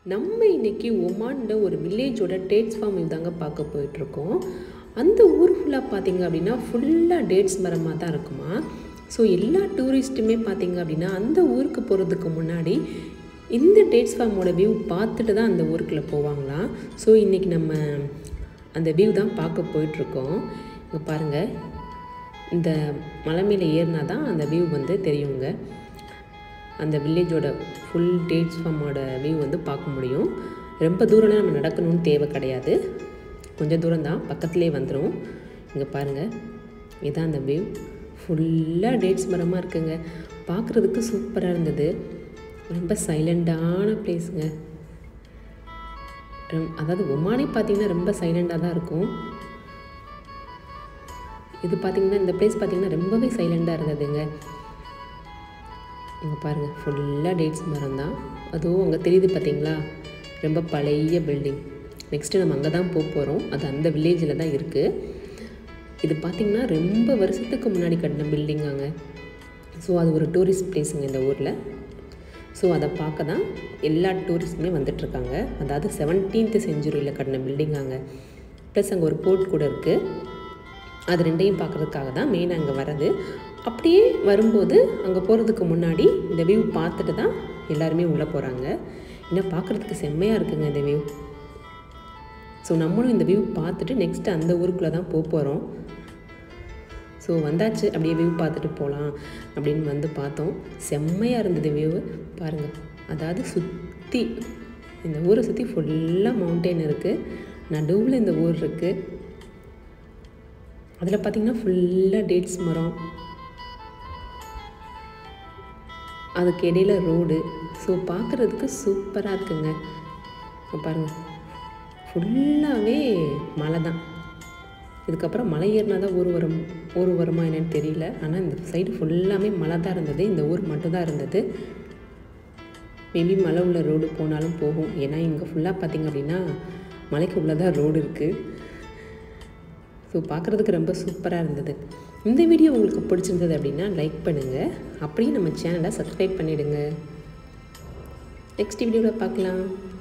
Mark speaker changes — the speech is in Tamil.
Speaker 1: நம்ம இன்னைக்கு ஒமான்ல ஒரு வில்லேஜோட டேட்ஸ் ஃபார்ம் தாங்க பார்க்க போயிட்டுருக்கோம் அந்த ஊர் ஃபுல்லாக பார்த்தீங்க அப்படின்னா ஃபுல்லாக டேட்ஸ் மரமாக தான் இருக்குமா ஸோ எல்லா டூரிஸ்ட்டுமே பார்த்தீங்க அப்படின்னா அந்த ஊருக்கு போகிறதுக்கு முன்னாடி இந்த டேட்ஸ் ஃபார்மோட வியூ பார்த்துட்டு தான் அந்த ஊருக்குள்ளே போவாங்களாம் ஸோ இன்றைக்கி நம்ம அந்த வியூ தான் பார்க்க போயிட்டுருக்கோம் இங்கே பாருங்கள் இந்த மலை மேலே ஏறினா தான் அந்த வியூ வந்து தெரியுங்க அந்த வில்லேஜோட ஃபுல் டேட்ஸ் ஃபார்மோட வியூ வந்து பார்க்க முடியும் ரொம்ப தூரம்லாம் நம்ம நடக்கணும்னு தேவை கிடையாது கொஞ்சம் தூரம் தான் பக்கத்துலேயே வந்துடும் இங்கே பாருங்கள் இதான் அந்த வியூ ஃபுல்லாக டேட்ஸ் மரமாக இருக்குங்க பார்க்குறதுக்கு சூப்பராக இருந்தது ரொம்ப சைலண்டான பிளேஸுங்க அதாவது ஒமானே பார்த்தீங்கன்னா ரொம்ப சைலண்டாக தான் இருக்கும் இது பார்த்திங்கன்னா இந்த பிளேஸ் பார்த்திங்கன்னா ரொம்பவே சைலண்டாக இருந்ததுங்க இங்கே பாருங்கள் ஃபுல்லாக டேட்ஸ் மரம் தான் அதுவும் அங்கே தெரியுது பார்த்தீங்களா ரொம்ப பழைய பில்டிங் நெக்ஸ்ட்டு நம்ம அங்கே தான் போக போகிறோம் அது அந்த வில்லேஜில் தான் இருக்குது இது பார்த்திங்கன்னா ரொம்ப வருஷத்துக்கு முன்னாடி கட்டின பில்டிங்காங்க ஸோ அது ஒரு டூரிஸ்ட் பிளேஸுங்க இந்த ஊரில் ஸோ அதை பார்க்க தான் எல்லா டூரிஸ்ட்டுமே வந்துட்டுருக்காங்க அதாவது செவன்டீன்த் செஞ்சுரியில் கட்டின பில்டிங்காங்க ப்ளஸ் அங்கே ஒரு போர்ட் கூட இருக்குது அது ரெண்டையும் பார்க்குறதுக்காக தான் மெயின் அங்கே வர்றது அப்படியே வரும்போது அங்கே போகிறதுக்கு முன்னாடி இந்த வியூ பார்த்துட்டு தான் எல்லாருமே உள்ளே போகிறாங்க இன்னும் பார்க்குறதுக்கு செம்மையாக இருக்குங்க இந்த வியூ ஸோ நம்மளும் இந்த வியூ பார்த்துட்டு நெக்ஸ்ட்டு அந்த ஊருக்குள்ளே தான் போக போகிறோம் ஸோ வந்தாச்சு அப்படியே வியூ பார்த்துட்டு போகலாம் அப்படின்னு வந்து பார்த்தோம் செம்மையாக இருந்தது வியூ பாருங்கள் அதாவது சுற்றி இந்த ஊரை சுற்றி ஃபுல்லாக மவுண்டெயின் இருக்குது நடுவில் இந்த ஊர் இருக்குது அதில் பார்த்திங்கன்னா ஃபுல்லாக டேட்ஸ் மரம் அதுக்கு இடையில ரோடு ஸோ பார்க்குறதுக்கு சூப்பராக இருக்குங்க பாருங்கள் ஃபுல்லாகவே மலை தான் இதுக்கப்புறம் மலை ஏறினா தான் ஊர் வரும் ஊர் வருமா என்னன்னு தெரியல ஆனால் இந்த சைடு ஃபுல்லாமே மலை தான் இருந்தது இந்த ஊர் மட்டும்தான் இருந்தது மேபி மலை உள்ள ரோடு போனாலும் போகும் ஏன்னா இங்கே ஃபுல்லாக பார்த்திங்க அப்படின்னா மலைக்கு உள்ளே தான் ரோடு இருக்குது ஸோ பார்க்குறதுக்கு ரொம்ப சூப்பராக இருந்தது இந்த வீடியோ உங்களுக்கு பிடிச்சிருந்தது அப்படின்னா லைக் பண்ணுங்கள் அப்படியே நம்ம சேனலை சப்ஸ்கிரைப் பண்ணிவிடுங்க நெக்ஸ்ட் வீடியோவில் பார்க்கலாம்